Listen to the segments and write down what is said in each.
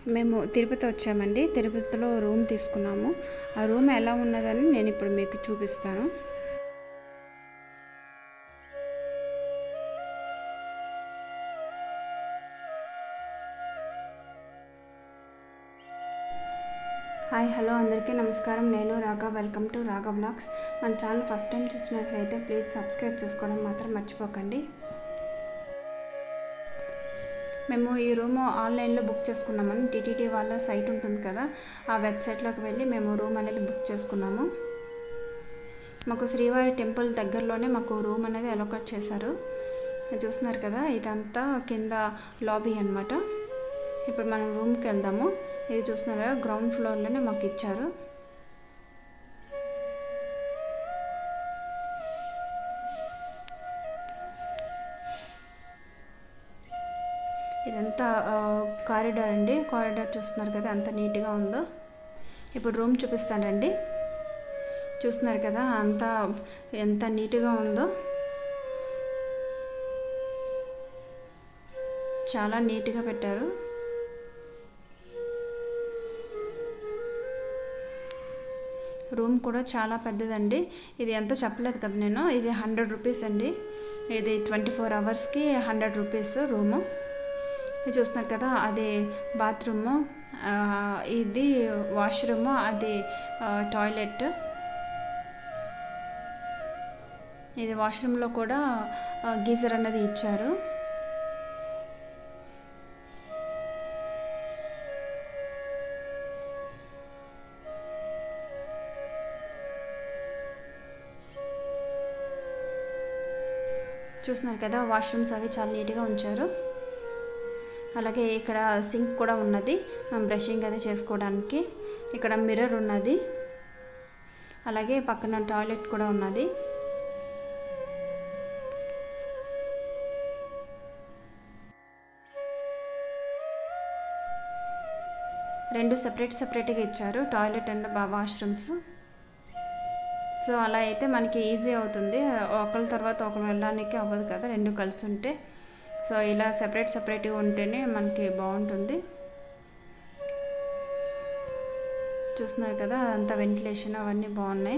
మేము తిరుపతి వచ్చామండి తిరుపతిలో రూమ్ తీసుకున్నాము ఆ రూమ్ ఎలా ఉన్నదని నేను ఇప్పుడు మీకు చూపిస్తాను హాయ్ హలో అందరికీ నమస్కారం నేను Raga welcome to Raga vlogs మన ఛానల్ ఫస్ట్ టైం చూసినట్లయితే ప్లీజ్ సబ్స్క్రైబ్ చేసుకోవడం మాత్రం మర్చిపోకండి మేము ఈ రూమ్ ఆన్లైన్లో బుక్ చేసుకున్నామని టీటీడీ వాళ్ళ సైట్ ఉంటుంది కదా ఆ వెబ్సైట్లోకి వెళ్ళి మేము రూమ్ అనేది బుక్ చేసుకున్నాము మాకు శ్రీవారి టెంపుల్ దగ్గరలోనే మాకు రూమ్ అనేది అలొకేట్ చేశారు చూస్తున్నారు కదా ఇదంతా కింద లాబీ అనమాట ఇప్పుడు మనం రూమ్కి వెళ్దాము ఇది చూస్తున్నారా గ్రౌండ్ ఫ్లోర్లోనే మాకు ఇచ్చారు ఇదంతా కారిడార్ అండి కారిడార్ చూస్తున్నారు కదా ఎంత నీట్గా ఉందో ఇప్పుడు రూమ్ చూపిస్తానండి చూస్తున్నారు కదా అంత ఎంత నీట్గా ఉందో చాలా నీట్గా పెట్టారు రూమ్ కూడా చాలా పెద్దదండి ఇది ఎంత చెప్పలేదు కదా నేను ఇది హండ్రెడ్ రూపీస్ అండి ఇది ట్వంటీ ఫోర్ అవర్స్కి హండ్రెడ్ రూపీస్ రూము ఇది చూస్తున్నారు కదా అది బాత్రూము ఇది వాష్రూము అది టాయిలెట్ ఇది వాష్రూమ్లో కూడా గీజర్ అన్నది ఇచ్చారు చూస్తున్నారు కదా వాష్రూమ్స్ అవి చాలా నీట్గా ఉంచారు అలాగే ఇక్కడ సింక్ కూడా ఉన్నది మనం బ్రషింగ్ అది చేసుకోవడానికి ఇక్కడ మిర్రర్ ఉన్నది అలాగే పక్కన టాయిలెట్ కూడా ఉన్నది రెండు సపరేట్ సపరేట్గా ఇచ్చారు టాయిలెట్ అండ్ వాష్రూమ్స్ సో అలా అయితే మనకి ఈజీ అవుతుంది ఒకరి తర్వాత ఒకరు వెళ్ళడానికి అవ్వదు కదా రెండు కలిసి ఉంటే సో ఇలా సపరేట్ సపరేట్గా ఉంటేనే మనకి బాగుంటుంది చూస్తున్నారు కదా అదంతా వెంటిలేషన్ అవన్నీ బాగున్నాయి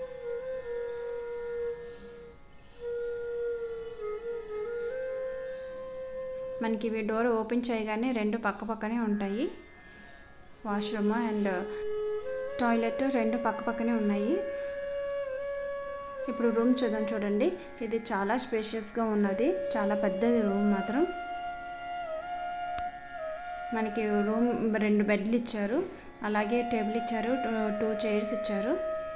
మనకి ఇవి డోర్ ఓపెన్ చేయగానే రెండు పక్క పక్కనే ఉంటాయి వాష్రూమ్ అండ్ టాయిలెట్ రెండు పక్క పక్కనే ఉన్నాయి ఇప్పుడు రూమ్ చూద్దాం చూడండి ఇది చాలా స్పేషియస్గా ఉన్నది చాలా పెద్దది రూమ్ మాత్రం మనకి రూమ్ రెండు బెడ్లు ఇచ్చారు అలాగే టేబుల్ ఇచ్చారు టూ చైర్స్ ఇచ్చారు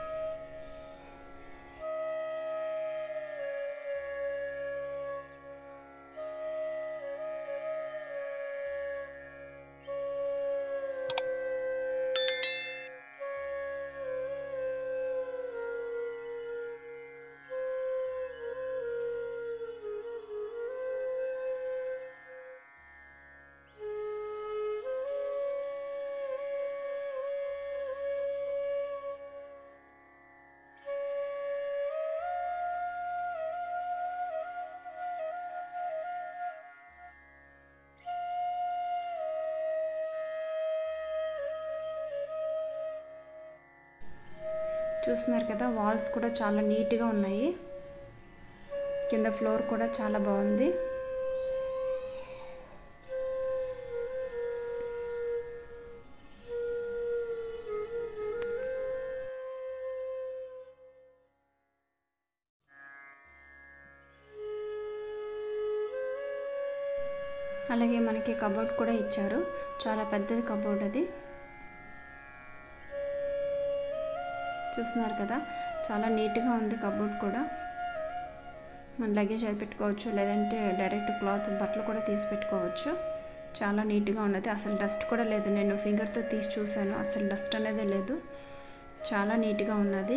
చూస్తున్నారు కదా వాల్స్ కూడా చాలా నీట్గా ఉన్నాయి కింద ఫ్లోర్ కూడా చాలా బాగుంది అలాగే మనకి కబోర్డ్ కూడా ఇచ్చారు చాలా పెద్దది కబోర్డ్ అది చూస్తున్నారు కదా చాలా నీట్గా ఉంది కబోర్డ్ కూడా మన లగేజ్ అది పెట్టుకోవచ్చు లేదంటే డైరెక్ట్ క్లాత్ బట్టలు కూడా తీసి పెట్టుకోవచ్చు చాలా నీట్గా ఉన్నది అసలు డస్ట్ కూడా లేదు నేను ఫింగర్తో తీసి చూశాను అసలు డస్ట్ అనేది లేదు చాలా నీట్గా ఉన్నది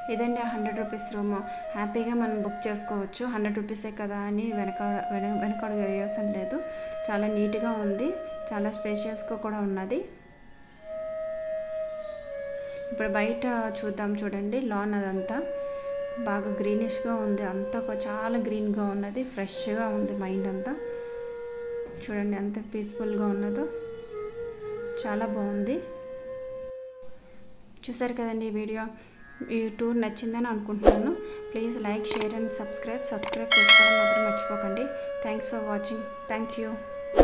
ఇదండి హండ్రెడ్ రూపీస్ రూమ్ హ్యాపీగా మనం బుక్ చేసుకోవచ్చు హండ్రెడ్ రూపీసే కదా అని వెనక వెన వెనకడుగు వేయవసరం లేదు చాలా నీట్గా ఉంది చాలా స్పేషియస్గా కూడా ఉన్నది ఇప్పుడు బయట చూద్దాం చూడండి లాన్ అదంతా బాగా గ్రీనిష్గా ఉంది అంతా చాలా గ్రీన్గా ఉన్నది ఫ్రెష్గా ఉంది మైండ్ అంతా చూడండి ఎంత పీస్ఫుల్గా ఉన్నదో చాలా బాగుంది చూసారు కదండి ఈ వీడియో ఈ టూర్ నచ్చిందని అనుకుంటున్నాను please like share and subscribe subscribe చేసుకోవడం మాత్రం మర్చిపోకండి thanks for watching thank you